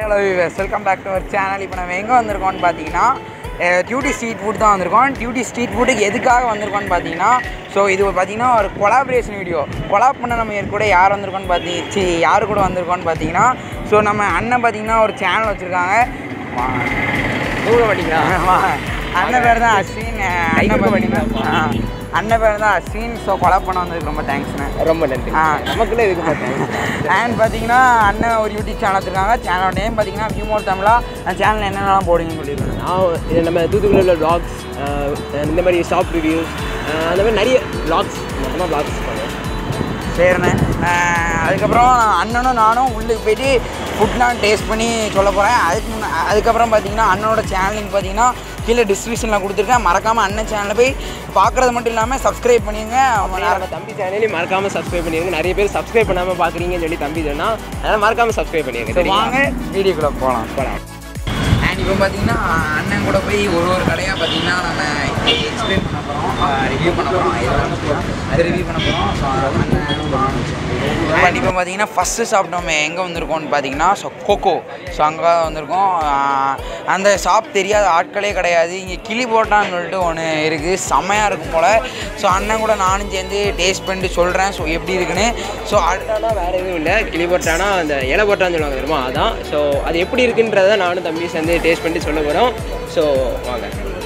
Hello welcome back to our channel இப்போ நம்ம எங்கே வந்திருக்கோம்னு பார்த்தீங்கன்னா டியூட்டி ஸ்ட்ரீட் ஃபுட் தான் வந்திருக்கோம் டியூட்டி ஸ்ட்ரீட் ஃபுட்டுக்கு எதுக்காக வந்திருக்கோம்னு பார்த்தீங்கன்னா ஸோ இது பார்த்தீங்கன்னா ஒரு கொலாபரேஷன் வீடியோ கொலாப் பண்ண நம்ம கூட யார் வந்திருக்கோம்னு பார்த்தி சி யார் கூட வந்திருக்கோம்னு பார்த்தீங்கன்னா ஸோ நம்ம அண்ணன் பார்த்தீங்கன்னா ஒரு சேனல் வச்சுருக்காங்க தூர படிக்கலாம் அண்ணன் பேர் தான் அஸ்வின் அஹ், அண்ணன் கைகுலுக்க பேர் மாட்டீங்களா? ஆ, அண்ணன் பேர் தான் அஸ்வின் ஸோ கொலாப் பண்ண வந்ததுக்கு ரொம்ப தேங்க்ஸ்ண்ணே ரொம்ப நன்றி ஆ. நமக்குள்ள எதுக்கு பார்த்தேன் அண்ட் பார்த்தீங்கன்னா அண்ணன் ஒரு யூடியூப் சேனல் வச்சுருக்காங்க சேனலோட நேம் பார்த்தீங்கன்னா வியூமோர் தமிழா அந்த சேனல் என்னென்னலாம் போடுங்கன்னு சொல்லிடுவேன் நான் இது நம்ம தூத்துக்குடியில் உள்ள vlogs, ஆஹ் இந்த மாதிரி ஷாப் ரிவ்யூஸ் அந்த மாதிரி நிறைய vlogs மொத்தமாக vlogs பண்ணுவேன் சரிண்ணே அஹ் அதுக்கப்புறம் அண்ணனும் நானும் உள்ளுக்கு போயிட்டு ஃபுட்லாம் டேஸ்ட் பண்ணி சொல்ல போகிறேன் அதுக்கு முன்ன அதுக்கப்புறம் பார்த்தீங்கன்னா அண்ணனோட சேனலுக்கு பார்த்தீங்கன்னா கீழே டிஸ்கிரிப்ஷனில் கொடுத்துருக்கேன் மறக்காமல் அண்ணன் சேனலில் போய் பார்க்குறது மட்டும் இல்லாமல் சப்ஸ்கிரைப் பண்ணிடுங்க அப்படியே நம்ம தம்பி சேனலையும் மறக்காம சப்ஸ்கிரைப் பண்ணிருங்க நிறைய பேர் சப்ஸ்கிரைப் பண்ணாம பார்க்குறீங்கன்னு சொல்லி தம்பி சொன்னா அதனால் மறக்காம சப்ஸ்கிரைப் பண்ணிருங்க சரி, சரிங்களா? வாங்க வீடியோக்குள்ளே போகலாம் போலாம் அண்ட் இப்போ பார்த்தீங்கன்னா அண்ணன் கூட போய் ஒரு ஒரு கடையாக பார்த்தீங்கன்னா நம்ம எக்ஸ்பிளைன் பண்ண போகிறோம் ரிவ்யூ பண்ண போகிறோம் அது ரிவ்யூ பண்ண போகிறோம் ஸோ அண்ணன் அண்ட் இப்போ பார்த்தீங்கன்னா ஃபஸ்ட்டு ஷாப் நம்ம எங்கே வந்திருக்கோம்னு பார்த்தீங்கன்னா ஸோ கோகோ ஸோ அங்கே வந்திருக்கோம் ஆஹ் அந்த ஷாப் தெரியாத ஆட்களே கிடையாது இங்கே கிளி போட்டான்னு சொல்லிட்டு ஒன்று இருக்குது செம்மையாக இருக்கும் போல் ஸோ அண்ணன் கூட நானும் சேர்ந்து டேஸ்ட் பண்ணிட்டு சொல்கிறேன் ஸோ எப்படி இருக்குன்னு ஸோ போட்டானா வேற எதுவும் இல்லை கிளி போட்டானா அந்த இலை போட்டான்னு சொல்லுவாங்க தெரியுமா அதான் ஸோ அது எப்படி இருக்குன்றதை நானும் தம்பி சேர்ந்து டேஸ்ட் பண்ணி சொல்ல போகிறோம் ஸோ வாங்க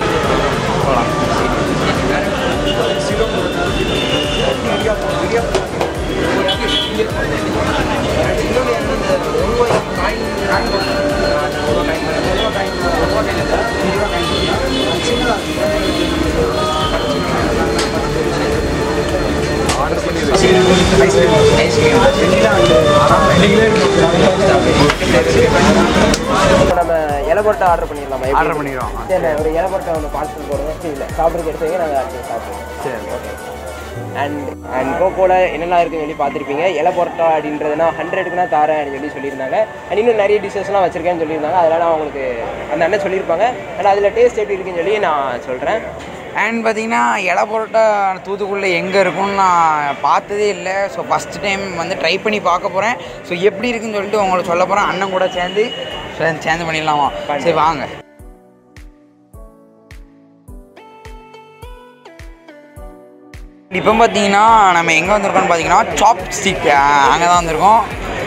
இப்போ நம்ம இலை போட்டா ஆர்டர் பண்ணிடலாமா எப்படி? ஆர்டர் பண்ணிடுறோம் சரி ஒரு இலை போட்டா ஒன்று பார்சல் போடுங்க இல்லை சாப்பிட்றதுக்கு எடுத்து வைங்க நாங்கள் அடுத்து சாப்பிடுவோம் சரி ஓகே அண்ட் அண்ட் கோகோல என்னெல்லாம் இருக்குன்னு சொல்லி பார்த்துருப்பீங்க இலை பொரோட்டா அப்படின்றதுனா ஹண்ட்ரடுக்குனா தாரேன் அப்படின்னு சொல்லி சொல்லியிருந்தாங்க அண்ட் இன்னும் நிறைய டிஷ்ஷஸ்லாம் வச்சிருக்கேன்னு சொல்லியிருந்தாங்க அதனால் அவங்களுக்கு அந்த அண்ணன் சொல்லியிருப்பாங்க அண்ட் அதில் டேஸ்ட் எப்படி இருக்குன்னு சொல்லி நான் சொல்கிறேன் அண்ட் பார்த்தீங்கன்னா இலை பரோட்டா தூத்துக்குடியில் எங்கே இருக்கும்னு நான் பார்த்ததே இல்லை ஸோ ஃபஸ்ட் டைம் வந்து ட்ரை பண்ணி பார்க்க போகிறேன் ஸோ எப்படி இருக்குன்னு சொல்லிட்டு உங்களுக்கு சொல்ல போகிறேன் அண்ணன் கூட சேர்ந்து சே- சேர்ந்து பண்ணிடலாமா சரி வாங்க இப்போ பார்த்தீங்கன்னா நம்ம எங்கே வந்திருக்கோம்னு பார்த்தீங்கன்னா சாப் ஸ்டிக் அங்கே தான் வந்திருக்கோம்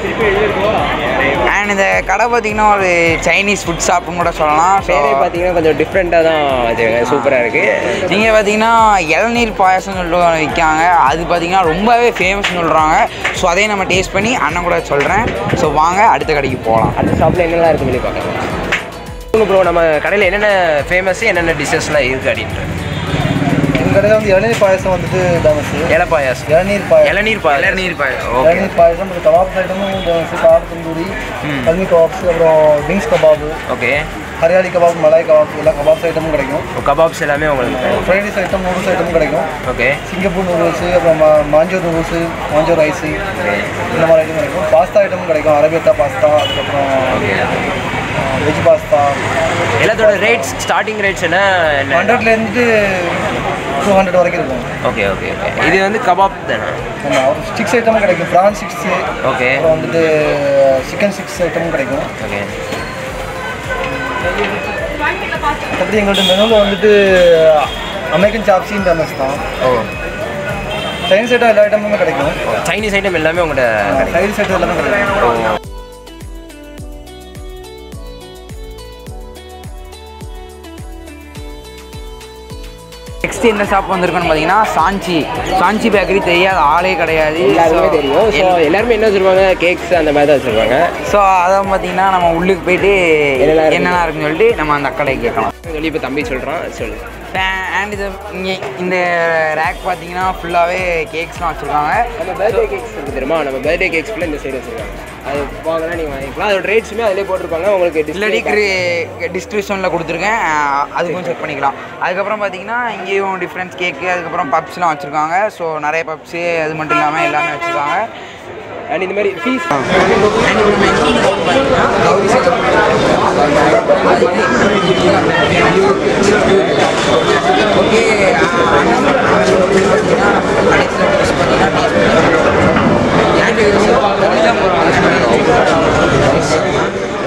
அண்ட் இந்த கடை பார்த்தீங்கன்னா ஒரு சைனீஸ் ஃபுட் ஷாப்புன்னு கூட சொல்லலாம் ஸோ பேரே பார்த்தீங்கன்னா கொஞ்சம் டிஃப்ரெண்ட்டாக தான் வச்சுருக்காங்க சூப்பராக இருக்குது நீங்கள் பார்த்தீங்கன்னா இளநீர் பாயாசம் சொல்லிட்டு ஒன்று விற்காங்க அது பார்த்தீங்கன்னா ரொம்பவே ஃபேமஸ்னு சொல்கிறாங்க ஸோ அதையும் நம்ம டேஸ்ட் பண்ணி அண்ணன் கூட சொல்கிறேன் ஸோ வாங்க அடுத்த கடைக்கு போகலாம் அடுத்த ஷாப்பில் என்னெல்லாம் இருக்குன்னு சொல்லி பார்க்கலாம் ப்ரோ நம்ம கடையில் என்னென்ன ஃபேமஸ் என்னென்ன டிஷ்ஷஸ்லாம் இருக்குது அப்படின்ட்டு எங்கள் கடையில் வந்து இளநீர் பாயசம் வந்துட்டு ஃபேமஸ் இலை பாயாசம் இளநீர் பாயசம் இளநீர் பாயாசம் இளநீர் பாயாசம் ஓகே இளநீர் பாயசம் அப்புறம் கபாப் ஐட்டமும் ஃபேமஸ் கார் தந்தூரி கல்மி கபாப்ஸ் அப்புறம் wings kebab okay hariyali kebab malai kebab எல்லா கபாப்ஸ் ஐட்டமும் கிடைக்கும் கபாப்ஸ் எல்லாமே உங்களுக்கு ஃப்ரைட் ரைஸ் ஐட்டம் நூடுல்ஸ் ஐட்டமும் கிடைக்கும் ஓகே சிங்கப்பூர் நூடுல்ஸு அப்புறம் மா- மாஞ்சோ நூடுல்ஸு மாஞ்சோ ரைஸு இந்த மாதிரி ஐட்டம் கிடைக்கும் பாஸ்தா ஐட்டமும் கிடைக்கும் அரபியத்தா பாஸ்தா அதுக்கப்புறம் வெஜ் பாஸ்தா எல்லாத்தோட ரேட்ஸ் ஸ்டார்டிங் ரேட்ஸ் என்ன என்ன ஹண்ட்ரட்லேருந்து டூ ஹண்ட்ரட் வரைக்கும் இருக்கும் ஓகே ஓகே ஓகே இது வந்து கபாப் தானே ஆமாம் ஒரு ஸ்டிக்ஸ் ஐட்டமும் கிடைக்கும் ப்ரான் ஸ்டிக்ஸு ஓகே அப்புறம் வந்துட்டு சிக்கன் ஸ்டிக்ஸ் ஐட்டமும் கிடைக்கும் ஓகே மற்றபடி எங்கள்கிட்ட மெனுவில் வந்துட்டு அமெரிக்கன் சாப்ஸியும் ஃபேமஸ் தான் ஓ சைனீஸ் ஐட்டம் எல்லா ஐட்டமுமே கிடைக்கும் சைனீஸ் ஐட்டம் எல்லாமே உங்கள்கிட்ட சைனீஸ் ஐட்டம் எல்லாமே கிடைக்கும் நெக்ஸ்ட் எந்த ஷாப் வந்திருக்கோன்னு பார்த்தீங்கன்னா சாஞ்சி சாஞ்சி பேக்கரி தெரியாத ஆளே கிடையாது எல்லாருமே தெரியும் ஸோ எல்லாருமே என்ன வச்சுருப்பாங்க கேக்ஸ் அந்த மாதிரி தான் வச்சுருப்பாங்க ஸோ அதை பார்த்தீங்கன்னா நம்ம உள்ளுக்கு போயிட்டு என்னெல்லாம் இருக்கு? என்னென்ன இருக்குன்னு சொல்லிட்டு நம்ம அந்த கடைக்கு கேட்கலாம் சொல்லி இப்போ தம்பி சொல்கிறான் சொல்லு அண்ட் இது இங்கே இந்த ரேக் பார்த்தீங்கன்னா ஃபுல்லாகவே கேக்ஸ்லாம் வச்சுருக்காங்க நம்ம பர்த்டே கேக்ஸ் இருக்கு தெரியுமா நம்ம பர்த்டே கேக்ஸ் ஃபுல்லாக இந்த சைடு வச்சுருக்காங்க அது வாங்கினா நீங்கள் வாங்கிக்கலாம் அதோட ரேட்ஸுமே அதிலே போட்டிருப்பாங்க உங்களுக்கு இல்லாட்டி display டிஸ்கிரிப்ஷனில் கொடுத்துருக்கேன் அஹ் அதுக்கும் செக் பண்ணிக்கலாம் அதுக்கப்புறம் பார்த்தீங்கன்னா இங்கேயும் டிஃப்ரென்ஸ் கேக்கு அதுக்கப்புறம் பப்ஸ்லாம் வச்சுருக்காங்க ஸோ நிறைய பப்ஸு அது மட்டும் இல்லாமல் எல்லாமே வச்சுருக்காங்க அண்ட் இந்த மாதிரி ஃபீஸ் ஓகே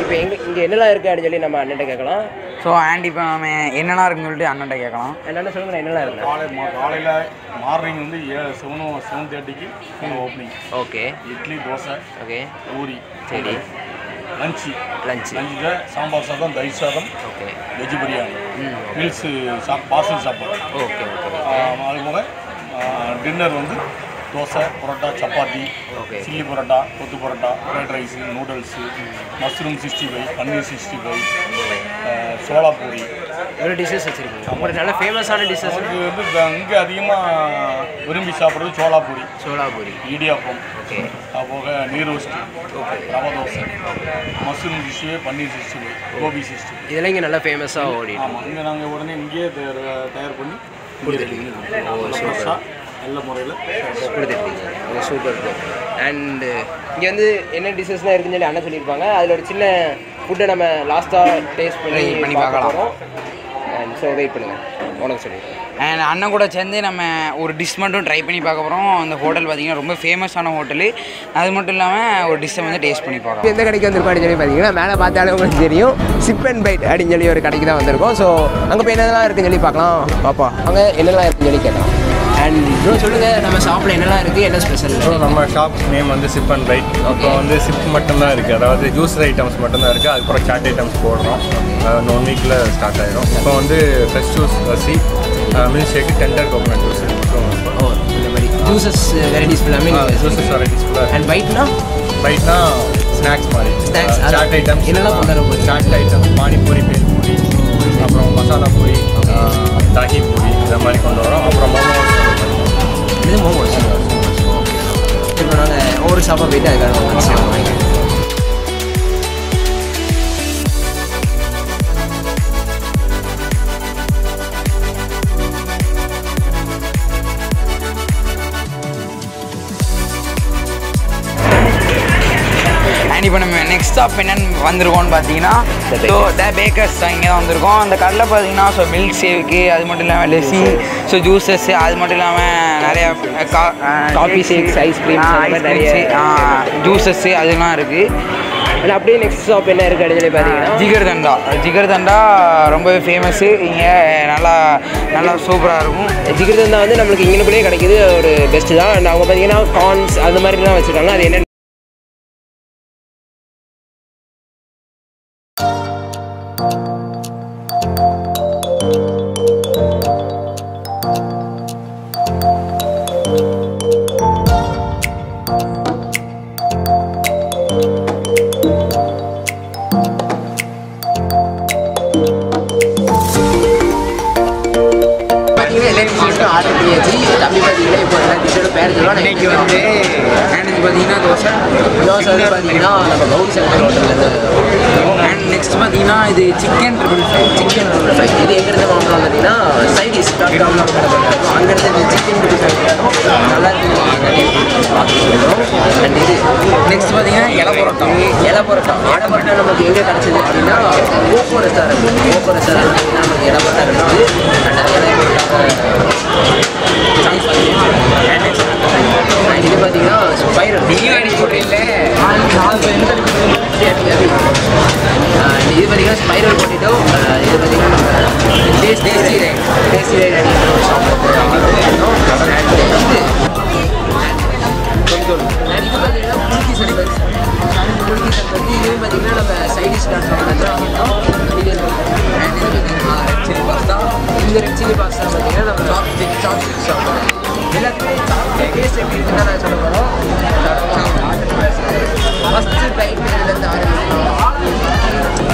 இப்போ எங்க இங்கே என்னெல்லாம் இருக்குது அப்படின்னு சொல்லி நம்ம அண்ணன்ட்ட கேட்கலாம் ஸோ ஆண்ட் இப்போ நம்ம என்னென்ன இருக்குன்னு சொல்லிட்டு அண்ணன்ட்ட கேட்கலாம் என்னென்ன சொல்லுங்க என்னெல்லாம் இருக்கு காலை மா- காலையில் மார்னிங் வந்து ஏழு செவன் செவன் தேர்ட்டிக்கு opening okay idli dosa okay puri சரி லஞ்சு லஞ்சு லஞ்சில் சாம்பார் சாதம் தயிர் சாதம் ஓகே வெஜ் பிரியாணி மீல்ஸு சாப் பார்சல் சாப்பாடு ஓகே ஓகே ஆஹ் அது போக டின்னர் வந்து dosa parotta chapati Okay. Chilli parotta kothu parotta fried rice noodles mushroom sixty five paneer sixty five chola puri எவ்வளோ டிஷ்ஷஸ் வச்சுருக்கீங்க உங்களுக்கு நல்ல ஃபேமஸான டிஷ்ஷஸ் இது வந்து இங்கே அதிகமாக விரும்பி சாப்பிட்றது சோளா பூரி சோலாபூரி இடியாப்பம் ஓகே அது போக நீர் ரோஸ்ட்டு ரவை dosa mushroom sixty paneer sixty five gobi sixty இதெல்லாம் இங்கே நல்லா ஃபேமஸாக ஓடிட்டு ஆமாம் இங்கே நாங்கள் உடனே இங்கேயே தயார் தயார் பண்ணி ஃப்ரெஷ்ஷாக நல்ல முறையில் கொடுத்துருக்கீங்க ஓ சூப்பர் அண்டு இங்கே வந்து என்ன டிஷ்ஷஸ்லாம் இருக்குன்னு சொல்லி அண்ணன் சொல்லியிருப்பாங்க அதில் ஒரு சின்ன ஃபுட்டை நம்ம லாஸ்ட்டாக டேஸ்ட் பண்ணி Try பண்ணி பார்க்க பார்க்கலாம். போகிறோம் அண்ட் ஸோ வெயிட் பண்ணுங்கள் உனக்கு சொல்லியிருக்கேன் அண்ட் அண்ணன் கூட சேர்ந்து நம்ம ஒரு டிஷ் மட்டும் ட்ரை பண்ணி பார்க்க போகிறோம் அந்த ஹோட்டல் பார்த்தீங்கன்னா ரொம்ப ஃபேமஸான ஹோட்டலு அது மட்டும் இல்லாமல் ஒரு டிஷ்ஷை வந்து டேஸ்ட் பண்ணி பார்க்கலாம் எந்த கடைக்கு வந்திருக்கோம் அப்படின்னு சொல்லி பார்த்தீங்கன்னா மேலே பார்த்தாலே உங்களுக்கு தெரியும் சிப் அண்ட் பைட் அப்படின்னு சொல்லி ஒரு கடைக்கு தான் வந்திருக்கோம் ஸோ அங்கே போய் என்னெல்லாம் இருக்குன்னு சொல்லி பார்க்கலாம் பாப்பா அங்கே என்னெல்லாம் இருக்குன்னு சொல்லி கேட்கலாம் அண்ட் ப்ரோ சொல்லுங்கள் நம்ம ஷாப்பில் என்னெல்லாம் இருக்குது என்ன ஸ்பெஷல் ஸோ நம்ம ஷாப் நேம் வந்து சிப் அண்ட் ரைட் இப்போ வந்து சிப் மட்டும்தான் இருக்குது அதாவது ஜூஸ் ஐட்டம்ஸ் மட்டும்தான் இருக்குது அதுக்கப்புறம் சாட் ஐட்டம்ஸ் போடுறோம் அது ஒன் வீக்கில் ஸ்டார்ட் ஆயிடும் இப்போ வந்து ஃப்ரெஷ் ஜூஸ் சி milk shake tender coconut juice ஓ இந்த மாதிரி ஜூசஸ் வெரைட்டிஸ் எல்லாமே ஜூஸஸ் வெரைட்டிஸ் ஃபுல்லாக அண்ட் பைட்னா ரைட்னா ஸ்நாக்ஸ் மாதிரி Snacks, அது சாட் ஐட்டம்ஸ் என்னெல்லாம் கொண்டு வர போறீங்க? சாட் ஐட்டம்ஸ் பானிபூரி பேல்பூரி அப்புறம் மசாலா பூரி தாகி பூரி இந்த மாதிரி கொண்டு வரோம் அப்புறம் மோமோஸ் இது மோமோஸ் இப்போ நாங்கள் ஒவ்வொரு ஷாப்பாக போயிட்டு அதுக்காக வாங்கிக்கிறோம் அண்ட் இப்போ நம்ம நெக்ஸ்ட் ஸ்டாப் என்னன்னு வந்திருக்கோம்னு பார்த்தீங்கன்னா ஸோ த பேக்கர்ஸ் தான் இங்கே தான் வந்திருக்கோம் அந்த கடையில் பார்த்தீங்கன்னா ஸோ மில்க் ஷேக்கு அது மட்டும் இல்லாமல் லெசி ஸோ ஜூஸஸ் அது மட்டும் இல்லாமல் நிறைய Coffee shakes, ice creams, அந்த மாதிரி நிறைய ஜூஸஸ்ஸு அதெல்லாம் இருக்குது அண்ட் அப்படியே நெக்ஸ்ட் ஷாப் என்ன இருக்குது அப்படின்னு சொல்லி பார்த்தீங்கன்னா ஜிகர் தண்டா ஜிகர் தண்டா ரொம்பவே ஃபேமஸ்ஸு இங்கே நல்லா நல்லா சூப்பராக இருக்கும் ஜிகிர்தந்தா வந்து நம்மளுக்கு இங்கனக்குள்ளேயே கிடைக்குது ஒரு பெஸ்ட்டு தான் அண்ட் அவங்க பார்த்தீங்கன்னா கார்ன்ஸ் அந்த மாதிரிலாம் வச்சுருக்காங்க அது என்ன பார்த்தீங்கன்னா எல்லா டிஷ்ஷஸும் ஆர்டர் பண்ணியாச்சு தம்பி பார்த்தீங்கன்னா இப்போ எல்லா டிஷ்ஷோட பேர் சொல்லுவாங்க இன்னைக்கு வந்து அண்ட் பார்த்தீங்கன்னா தோசை தோசை வந்து பார்த்தீங்கன்னா நம்ம கவுன் சென்டர் ஹோட்டலில் அண்ட் நெக்ஸ்ட் பார்த்தீங்கன்னா இது chicken triple fry chicken roll fry இது எங்கேருந்து வாங்கலாம் பார்த்தீங்கன்னா சைடிஸ் டாட் காம்ல அங்கேருந்து இந்த சிக்கன் ரோல் ஃப்ரை நல்லா இருக்கு அண்ட் இது நெக்ஸ்ட் பார்த்தீங்கன்னா இலை பரோட்டா இலை பரோட்டா இலை பரோட்டா நமக்கு எங்கே கிடச்சிது அப்படின்னா ஓப்போ ரெஸ்டாரண்ட் ஓப்போ ரெஸ்டாரண்ட் நமக்கு இலை பரோட்டா கிடச்சிது அண்ட் அந்த இலை பரோட்டா இது பார்த்தீங்கன்னா ஸ்பைரல் நீயும் அடிச்சு போடுறீல்ல இது பார்த்தீங்கன்னா ஸ்பைரல் போட்டுட்டோ இது பார்த்தீங்கன்னா taste tasty right tasty right அப்படிங்கிற ஒரு ஷாப் அண்ட் இது பார்த்தீங்கன்னா புளிக்கி சர்பத் புளிக்கி சர்பத் இதுவே பார்த்தீங்கன்னா நம்ம சைடிஷ் சில்லி பாஸ்தா இந்த ரெட் சில்லி பாஸ்தா பார்த்தீங்கன்னா நம்ம சாப்ஸ்டிக் சாப்ஸ்டிக் சாப்பிடுறோம் எல்லாத்துக்குமே சாப்பிட்டு டேஸ்ட் எப்படி இருக்குன்னு நான் சொல்ல போகிறோம் ஃபஸ்ட்டு டைம் இருந்து ஆரம்பிக்கிறோம்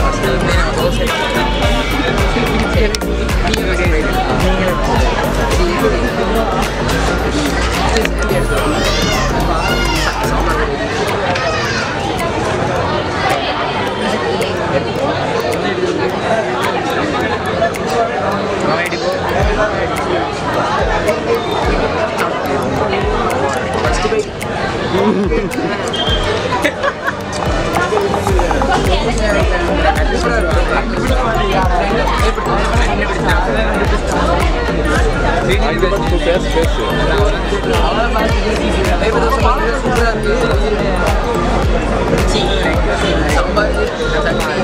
சூப்பராக இருக்கு சாம்பார் சட்னி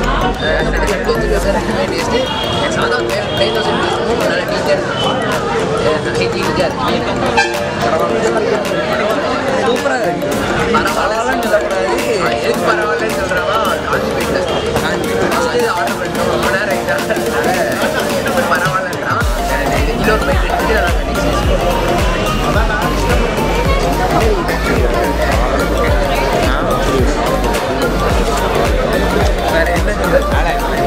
அதான் ஃபைவ் தௌசண்ட் நல்ல டீச்சர் ஹைஜீனிக்காக சூப்பராக இருக்கு பரவாயில்லன்னு சொல்லக்கூடாது எதுக்கு பரவாயில்லன்னு சொல்கிறவா காஞ்சி போயிட்டு ஃபஸ்ட்டு ஆர்டர் பண்ணிட்டோம் ரொம்ப நேரம் ஆகிட்டா என்ன பரவாயில்லன்றான் இன்னொரு பைக் எடுத்துட்டு நான் நெக்ஸ்ட் வேற என்ன சொல்றது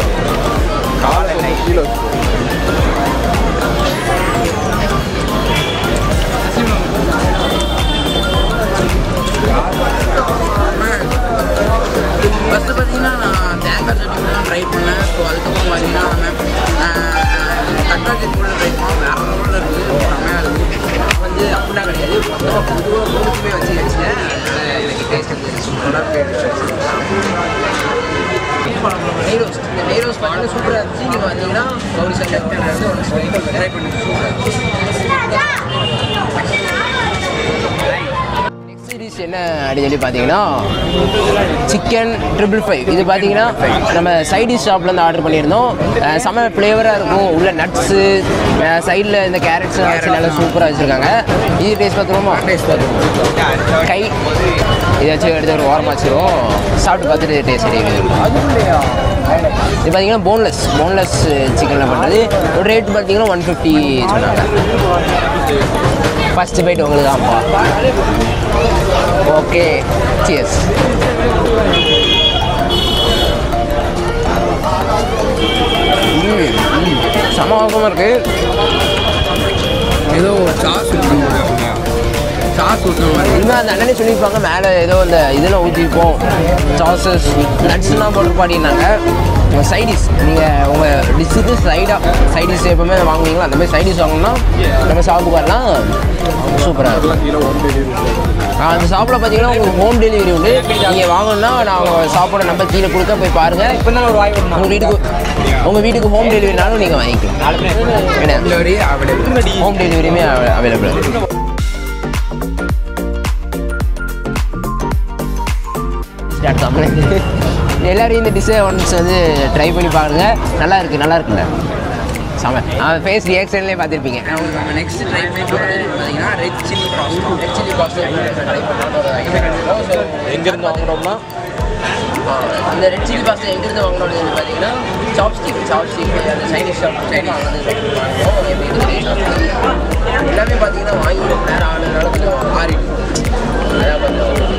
ஃபஸ்ட்டு பார்த்தீங்கன்னா நான் தேங்காய் சட்னி தான் ட்ரை பண்ணேன் ஸோ அதுக்கப்புறம் பார்த்தீங்கன்னா நம்ம தக்காளி கூட ட்ரை பண்ணோம் வேறு லெவலில் இருக்குது செம்மையாக இருக்குது வந்து அப்படிலாம் கிடையாது மொத்தமாக பொதுவாக மூணுக்குமே வச்சு வச்சுட்டேன் அதனால் எனக்கு டேஸ்ட் வந்து சூப்பராக நெய் ரோஸ் இந்த நெய் ரோஸ் பார்த்தீங்கன்னா சூப்பராக இருந்துச்சு நீங்கள் வந்தீங்கன்னா கௌரி சங்கர் ட்ரை பண்ணி நெக்ஸ்ட் சீரிஸ் என்ன அப்படின்னு சொல்லி பார்த்தீங்கன்னா சிக்கன் ட்ரிபிள் ஃபைவ் இது பார்த்தீங்கன்னா நம்ம சைடிஷ் ஷாப்லேருந்து ஆர்டர் பண்ணியிருந்தோம் அஹ் செம ஃப்ளேவராக இருக்கும் உள்ள நட்ஸு சைடில் இந்த கேரட்ஸ் வச்சு நல்லா சூப்பராக வச்சுருக்காங்க இது டேஸ்ட் பார்த்துருவோமா டேஸ்ட் பார்த்துருவோம் கை இதாச்சும் எடுத்து ஒரு ஓரமாக வச்சுருவோம் சாப்பிட்டு பார்த்துட்டு டேஸ்ட் தெரியுது இது பார்த்தீங்கன்னா போன்லெஸ் போன்லெஸ் சிக்கனில் பண்ணுறது ஒரு ரேட் பார்த்தீங்கன்னா ஒன் ஃபிஃப்டி சொன்னாங்க ஃபஸ்ட்டு போயிட்டு உங்களுக்கு தான்ப்பா ஓகே சியர்ஸ் சமமாக இருக்கு ஏதோ சாஸ் ஊற்றணும் சாஸ் ஊற்றணும் மாதிரி இனிமேல் அந்த அண்ணனே சொல்லியிருப்பாங்க மேலே ஏதோ இந்த இதெல்லாம் ஊற்றிருப்போம் சாசஸ் நட்ஸ்லாம் போட்டு பாடினாங்க சைடிஷ் நீங்கள் உங்கள் டிஷ்ஷுக்கு சைடாக சைடிஷ் எப்பவுமே வாங்குவீங்களா அந்த மாதிரி சைடிஷ் வாங்கினா நம்ம சாப்பிட்டு வரலாம் சூப்பராக இருக்கும் ஆ, அந்த ஷாப்பில் பார்த்தீங்கன்னா உங்களுக்கு ஹோம் டெலிவரி உண்டு நீங்கள் வாங்கணும்னா நான் அவங்க ஷாப்போட நம்பர் கீழே கொடுக்க போய் பாருங்கள் இப்போ தான் ஒரு வாய் உங்கள் வீட்டுக்கு உங்கள் வீட்டுக்கு ஹோம் டெலிவரினாலும் நீங்கள் வாங்கிக்கலாம் என்ன டெலிவரி அவைலபிள் ஹோம் டெலிவரியுமே அவைலபிள் ஸ்டார்ட் தமிழ் எல்லாரும் இந்த டிஷ்ஷை ஒன்ஸ் வந்து ட்ரை பண்ணி பாருங்க நல்லா இருக்கு நல்லா இருக்குல்ல செம அவன் ஃபேஸ் ரியாக்ஷன்லேயே பார்த்துருப்பீங்க நம்ம நெக்ஸ்ட் ட்ரை பண்ணி போகிறது பார்த்தீங்கன்னா red chilli pasta red chilli pasta try பண்ணாலும் எங்கேருந்து வாங்குறோம்னா அந்த ரெட் சில்லி பாஸ்தா எங்கேருந்து வாங்கணும் அப்படின்னு பார்த்தீங்கன்னா சாப்ஸ்டிக் சாப்ஸ்டிக் அந்த சைனீஸ் ஷாப் சைனீஸ் வாங்கினது என் வீட்டுக்கு taste எல்லாமே பார்த்தீங்கன்னா வாங்கி ரொம்ப நேரம் ஆனதுனால கொஞ்சம் மாறிடுது அதான் கொஞ்சம்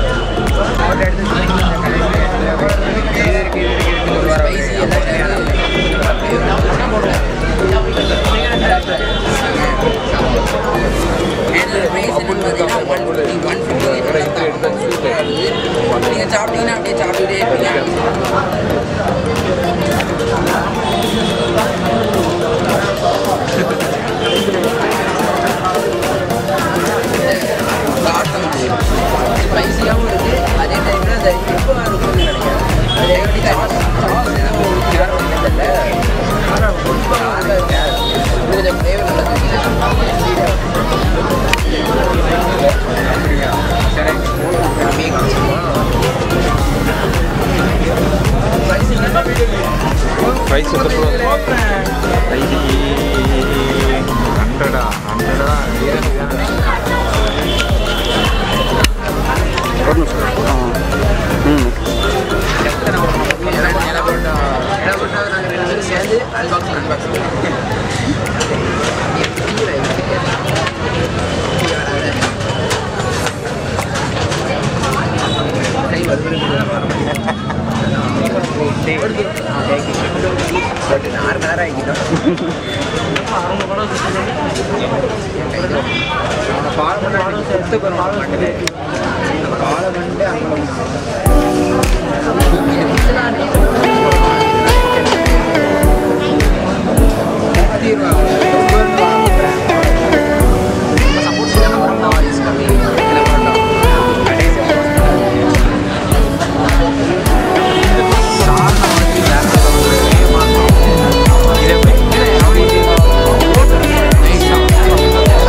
ஸ்பைசி எல்லாம் இதோட ப்ரைஸ் என்னன்னு பார்த்தீங்கன்னா ஒன் ஃபிஃப்டி ஒன் ஃபிஃப்டி நீங்கள் சாப்பிட்டீங்கன்னா அப்படியே சாப்பிட்டுட்டே இருப்பீங்க காட்டம் ஸ்பைசியாகவும் இருக்குது அதே டைமில் அந்த இனிப்பாக இருக்கும்னு நினைக்கிறேன் அது எப்படி சாஸ் ஏதாவது ஒரு கேரம் இல்லை ஆனால் ரொம்ப கொஞ்சம் ஃப்ளேவர் நல்லா ப்ரைஸ் ஹண்ட்ரடா ஹண்ட்ரடா சேர்ந்து அன்பாக்ஸ் அன்பாக்ஸ் கை வந்து பட் ஆறு மணி நேரம் ஆகிட்டோம்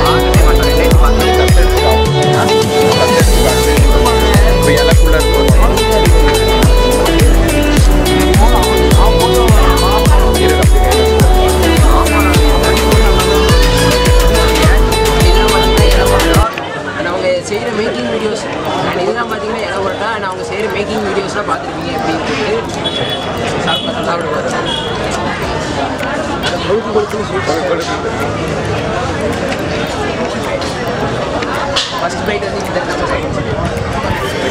இப்போ இலக்குள்ள இருக்கும் அவங்க செய்கிற மேக்கிங் வீடியோஸ்லாம் பார்த்துருப்பீங்க எப்படி இருக்குது சாப்பிட சாப்பிடுவார் கொழுக்கு கொழுக்கு சூப்பர் ஃபர்ஸ்ட் பைட் வந்து இந்த நம்ம சாப்பிடுவோம்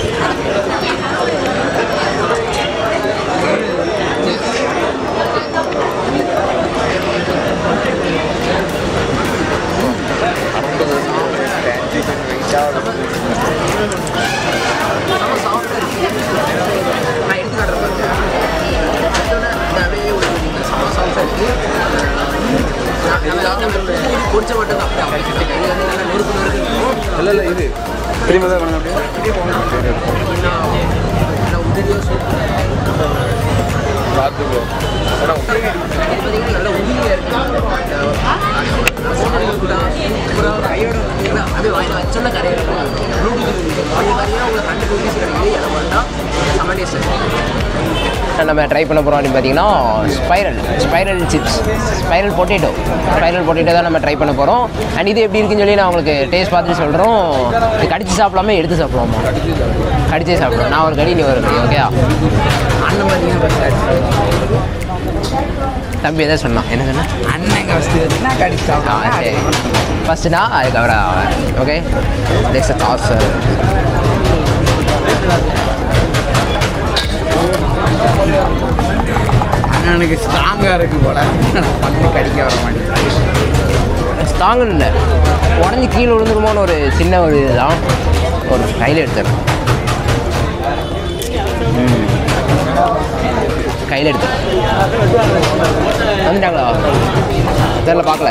நான் எடுத்து காட்டுறேன் பாருங்க. எடுத்தோன்னே இந்த அப்படியே ஒரு செம சாஃப்டாக இருக்குது பொரிச்ச மட்டும் தான் அப்படியே அப்படியே இது வந்து நல்லா நெருப்பு நெருப்பு இருக்கும் இல்லை இல்லை இது திரும்ப தான் வேணும் அப்படியே நல்லா உதிரியாக சூப்பர் பார்த்து ப்ரோ இது பார்த்தீங்கன்னா நல்லா உதிரியாக இருக்குது அப்படியே வாயில் வச்சோன்னா கரையாக இருக்கும் ப்ளூடூத் பார்த்தீங்கன்னா உங்களுக்கு ஹண்ட்ரட் ருபீஸ் கிடைக்குது இலை பண்ணா செம்ம டேஸ்ட் நம்ம ட்ரை பண்ண போகிறோம் அப்படின்னு பார்த்தீங்கன்னா spiral spiral chips spiral potato spiral potato தான் நம்ம ட்ரை பண்ண போகிறோம் அண்ட் இது எப்படி இருக்குன்னு சொல்லி நான் உங்களுக்கு டேஸ்ட் பார்த்துட்டு சொல்கிறோம் இது கடிச்சு சாப்பிடாம எடுத்து சாப்பிடுவோமா கடிச்சே சாப்பிடுவோம் நான் ஒரு கடி நீ ஒரு கடி ஓகே அண்ணன் பார்த்தீங்கன்னா தம்பி எதாவது சொன்னான் என்ன சொன்னா அண்ணன் ஃபஸ்ட்டு வச்சுன்னா கடிச்சு ஆ சாப்பிடுவாங்க. சரி ஃபஸ்ட்டுனா அதுக்கப்புறம் ஓகே நெக்ஸ்ட் டாஸ் அண்ணனுக்கு ஸ்ட்ராங்காக இருக்கு போல பண்ணி கடிக்க வர மாட்டேங்குது ஸ்ட்ராங்கு இல்லை உடஞ்சி கீழே விழுந்துருமோன்னு ஒரு சின்ன ஒரு இதுதான் ஒரு கையில் எடுத்துறேன் கையில் எடுத்துறேன் வந்துட்டாங்களா தெரில பார்க்கல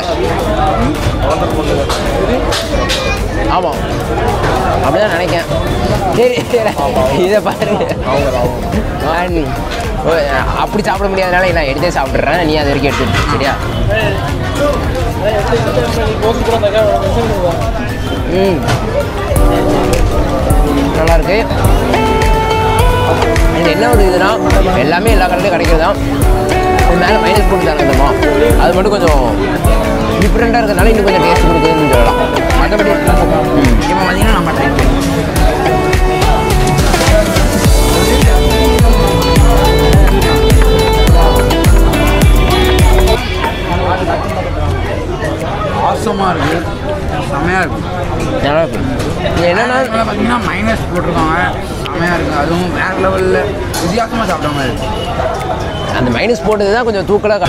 ஆமாம் அப்படிதான் நினைக்கிறேன் சரி சரி இதை பாருங்க And, ஓ, அப்படி சாப்பிட முடியாதனால நான் எடுத்தே சாப்பிட்றேன் நீ அது வரைக்கும் எடுத்துட்டு சரியா ம் நல்லா இருக்கு இது என்ன ஒரு இதுனா எல்லாமே எல்லா கடையிலும் கிடைக்கிறது தான் இது மேலே மைனஸ் போட்டு தாங்க இந்தமா அது மட்டும் கொஞ்சம் டிஃப்ரெண்ட்டாக இருக்கிறதுனால இன்னும் கொஞ்சம் டேஸ்ட் கொடுக்குதுன்னு சொல்லலாம் மற்றபடி இப்போ பார்த்தீங்கன்னா நம்ம ட்ரை பண்ணி ஆசமாக இருக்குது செமையாக இருக்கும் நல்லா இருக்கு இது என்னன்னா அதனால பார்த்தீங்கன்னா மைனஸ் போட்டிருக்காங்க செமையாக இருக்குது அதுவும் வேறு லெவலில் வித்தியாசமாக சாப்பிட்ட மாதிரி இருக்கு அந்த மைனஸ் போட்டது தான் கொஞ்சம் தூக்கலாக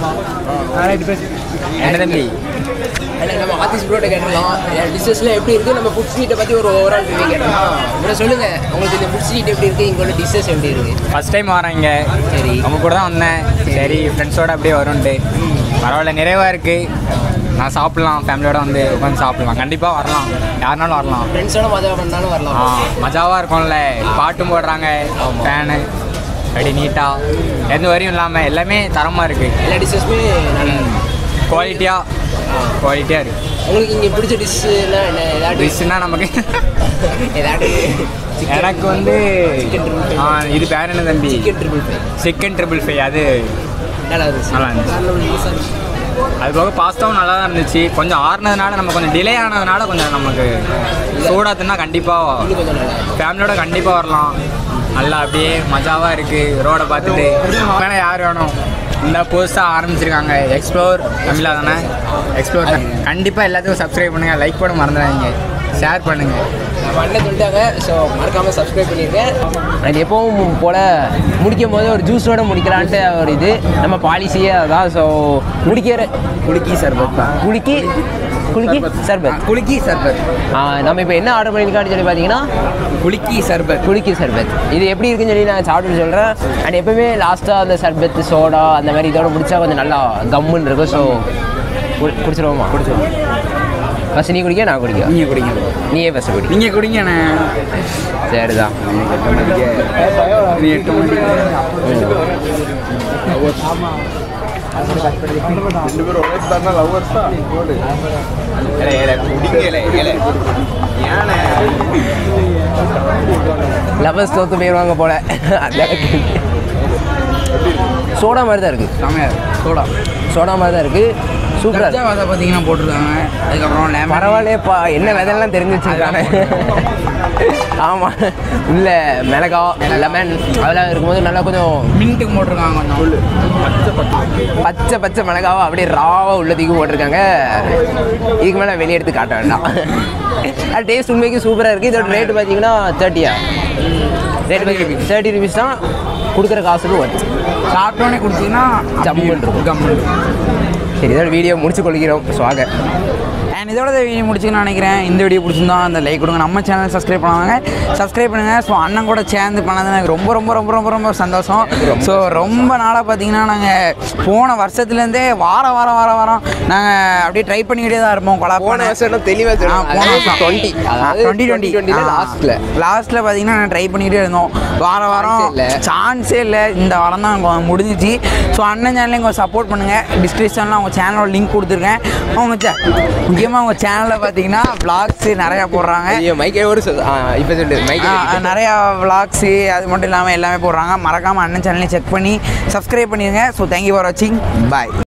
என்ன தம்பி நம்ம ஆர்டிஸ்ட் ப்ரோட்ட கேட்டலாம் டிஷ்ஷஸ்லாம் எப்படி இருக்குது நம்ம ஃபுட் ஸ்ட்ரீட்டை பற்றி ஒரு ஓவரால் ரிவ்யூ கேட்டலாம் இவ்வளோ சொல்லுங்கள் உங்களுக்கு இந்த ஃபுட் ஸ்ட்ரீட் எப்படி இருக்குது இங்கோட டிஷ்ஷஸ் எப்படி இருக்குது ஃபஸ்ட் டைம் வரேன் இங்கே சரி. அவங்க கூட தான் வந்தேன் சரி ஃப்ரெண்ட்ஸோட அப்படியே வரும்ன்ட்டு பரவாயில்ல நிறைவாக இருக்குது நான் சாப்பிட்லாம் ஃபேமிலியோட வந்து உட்காந்து சாப்பிட்லாம் கண்டிப்பாக வரலாம் யாருனாலும் வரலாம் ஃப்ரெண்ட்ஸோட மஜா பண்ணாலும் ஆ வரலாம் மஜாவாக இருக்கும்ல பாட்டும் போடுறாங்க ஃபேனு அப்படி நீட்டாக எந்த வரையும் இல்லாமல் எல்லாமே தரமாக இருக்குது எல்லா டிஷ்ஷஸுமே நல்லா குவாலிட்டியாக குவாலிட்டியாக இருக்குது உங்களுக்கு இங்கே பிடிச்ச டிஷ்ஷுனா என்ன ஏதாட்டு டிஷ்ஷுனா நமக்கு ஏதாட்டு எனக்கு வந்து ஆ, இது பேர் என்ன தம்பி chicken triple fry chicken triple fry அது நல்லா இருந்துச்சு நல்லா இருந்துச்சு. அது போக பாஸ்தாவும் நல்லா தான் இருந்துச்சு கொஞ்சம் ஆறுனதுனால நம்ம கொஞ்சம் டிலே ஆனதுனால கொஞ்சம் நமக்கு சூடாத்துனா கண்டிப்பாக இன்னும் கொஞ்சம் நல்லா இருக்கு. ஃபேமிலியோட கண்டிப்பாக வரலாம் நல்லா அப்படியே மஜாவாக இருக்குது ரோடை பார்த்துட்டு வேணா யார் வேணும் இந்த புதுசாக ஆரம்பிச்சிருக்காங்க எக்ஸ்ப்ளோர் தமிழா தானே எக்ஸ்ப்ளோர் கண்டிப்பாக எல்லாத்துக்கும் சப்ஸ்கிரைப் பண்ணுங்கள் லைக் பண்ண மறந்துடாதீங்க ஷேர் பண்ணுங்கள் நம்ம அண்ணன் சொல்லிட்டாங்க ஸோ மறக்காமல் சப்ஸ்கிரைப் பண்ணியிருக்கேன் அது எப்பவும் போல் முடிக்கும் போது ஒரு ஜூஸோட முடிக்கலான்ட்டு ஒரு இது நம்ம பாலிசியே அதான் ஸோ முடிக்கிற குலுக்கி சர்பத் குலுக்கி குலுக்கி சர்பத் குலுக்கி சர்பத் ஆ, நம்ம இப்போ என்ன ஆர்டர் பண்ணியிருக்கான்னு சொல்லி பார்த்தீங்கன்னா குலுக்கி சர்பத் குலுக்கி சர்பத் இது எப்படி இருக்குன்னு சொல்லி நான் சாப்பிட்டு சொல்கிறேன் அண்ட் எப்பவுமே லாஸ்ட்டாக அந்த சர்பத் சோடா அந்த மாதிரி இதோட முடிச்சா கொஞ்சம் நல்லா கம்முன்னு இருக்கும் ஸோ குடிச்சிருவோமா குடிச்சிருவோம் ஃபஸ்ட் நீ குடிக்க நான் குடிக்க நீங்கள் குடிங்க நீயே ஃபஸ்ட்டு குடி நீங்கள் குடிங்கண்ணே சரிதான் நீ எட்டு மணிக்கு லவர்ஸ் தோத்து போயிடுவாங்க போல அந்த அளவுக்கு சோடா மாதிரி தான் இருக்குது செமையாக இருக்கு சோடா சோடா மாதிரி தான் இருக்குது சூப்பராக கஜா இருக்கு வதை பார்த்தீங்கன்னா போட்டிருக்காங்க அதுக்கப்புறம் lemon. பரவாயில்லையப்பா என்ன விதெல்லாம் தெரிஞ்சு வச்சிருக்காங்க ஆமாம் உள்ள மிளகா லெமன் அதெல்லாம் இருக்கும்போது நல்லா கொஞ்சம் மின்ட்டுக்கு போட்டிருக்காங்க கொஞ்சம் பச்சை பச்சை மிளகாவை அப்படியே ராவாக உள்ள தூக்கி போட்டிருக்காங்க இதுக்கு மேலே வெளியே எடுத்து காட்ட வேண்டாம் அது டேஸ்ட் உண்மைக்கு சூப்பராக இருக்குது இதோட ரேட்டு பார்த்தீங்கன்னா தேர்ட்டியா ரேட்டு தேர்ட்டி ருபீஸ் தான் கொடுக்குற காசுக்கு வருது சாப்பிட்டோன்னே குடிச்சிங்கன்னா ஜம்முன்னு இருக்கும். கம்முன்னு சரி இதோட வீடியோ முடிச்சு கொள்கிறோம் சுவாக அண்ட் இதோட இந்த வீடியோ முடிச்சுக்கணும்னு நினைக்கிறேன் இந்த வீடியோ பிடிச்சிருந்தா அந்த லைக் கொடுங்க நம்ம சேனல் சப்ஸ்கிரைப் பண்ணுவாங்க சப்ஸ்கிரைப் பண்ணுங்கள் ஸோ அண்ணன் கூட சேர்ந்து பண்ணது எனக்கு ரொம்ப ரொம்ப ரொம்ப ரொம்ப ரொம்ப சந்தோஷம் ஸோ ரொம்ப நாளாக பார்த்தீங்கன்னா நாங்கள் போன வருஷத்துலேருந்தே வாரம் வாரம் வாரம் வாரம் நாங்கள் அப்படியே ட்ரை பண்ணிக்கிட்டே தான் இருப்போம் கொலா போன வருஷம் தெளிவாக ஆ, போன வருஷம். டுவெண்ட்டி டுவெண்ட்டி டுவெண்ட்டி லாஸ்ட்டில் லாஸ்ட்டில் பார்த்தீங்கன்னா நான் ட்ரை பண்ணிக்கிட்டே இருந்தோம் வார வாரம் Chance இல்ல. சான்ஸே இல்லை இந்த வாரம் தான் கொ- முடிஞ்சிச்சு ஸோ அண்ணன் சேனலையும் கொஞ்சம் சப்போர்ட் பண்ணுங்கள் டிஸ்கிரிப்ஷனில் அவங்க சேனலோட லிங்க் கொடுத்துருக்கேன் அவங்க சே- முக்கியமாக அவங்க சேனலில் பார்த்தீங்கன்னா vlogs நிறையா போடுறாங்க ஐயோ மைக்கே ஒரு சொல் இப்போ சொல்லு மைக்கே ஆ, நிறையா விளாக்ஸு அது மட்டும் இல்லாமல் எல்லாமே போடுறாங்க மறக்காமல் அண்ணன் சேனலையும் செக் பண்ணி சப்ஸ்கிரைப் பண்ணிடுங்க ஸோ தேங்க்யூ ஃபார் வாட்சிங் பாய்